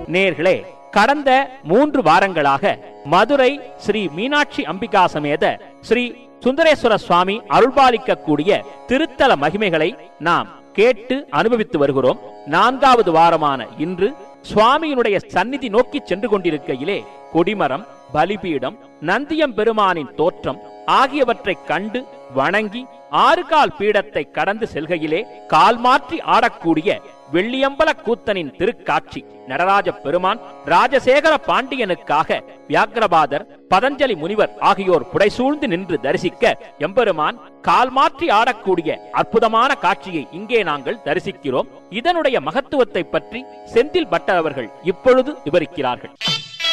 நேர்களே கடந்த மூன்று வாரங்களாக மதுரை ஸ்ரீ மீனாட்சி அம்பிகா சமேத ஸ்ரீ சுந்தரேஸ்வர சுவாமி அருள்பாலிக்கக்கூடிய திருத்தல மகிமைகளை நாம் கேட்டு அனுபவித்து வருகிறோம் நான்காவது வாரமான இன்று சுவாமியினுடைய சந்நிதி நோக்கி சென்று கொண்டிருக்கையிலே கொடிமரம் பலிபீடம் நந்தியம் பெருமானின் தோற்றம் ஆகியவற்றை கண்டு வணங்கி ஆறு கால் பீடத்தை கடந்து செல்கையிலே கால் மாற்றி ஆடக்கூடிய வெள்ளியம்பல கூத்தனின் திருக்காட்சி நடராஜ பெருமான் ராஜசேகர பாண்டியனுக்காக வியாக்கிரபாதர் பதஞ்சலி முனிவர் ஆகியோர் புடைசூழ்ந்து நின்று தரிசிக்க எம்பெருமான் கால் மாற்றி ஆடக்கூடிய அற்புதமான காட்சியை இங்கே நாங்கள் தரிசிக்கிறோம் இதனுடைய மகத்துவத்தை பற்றி செந்தில் பட்டர் அவர்கள் இப்பொழுது விவரிக்கிறார்கள்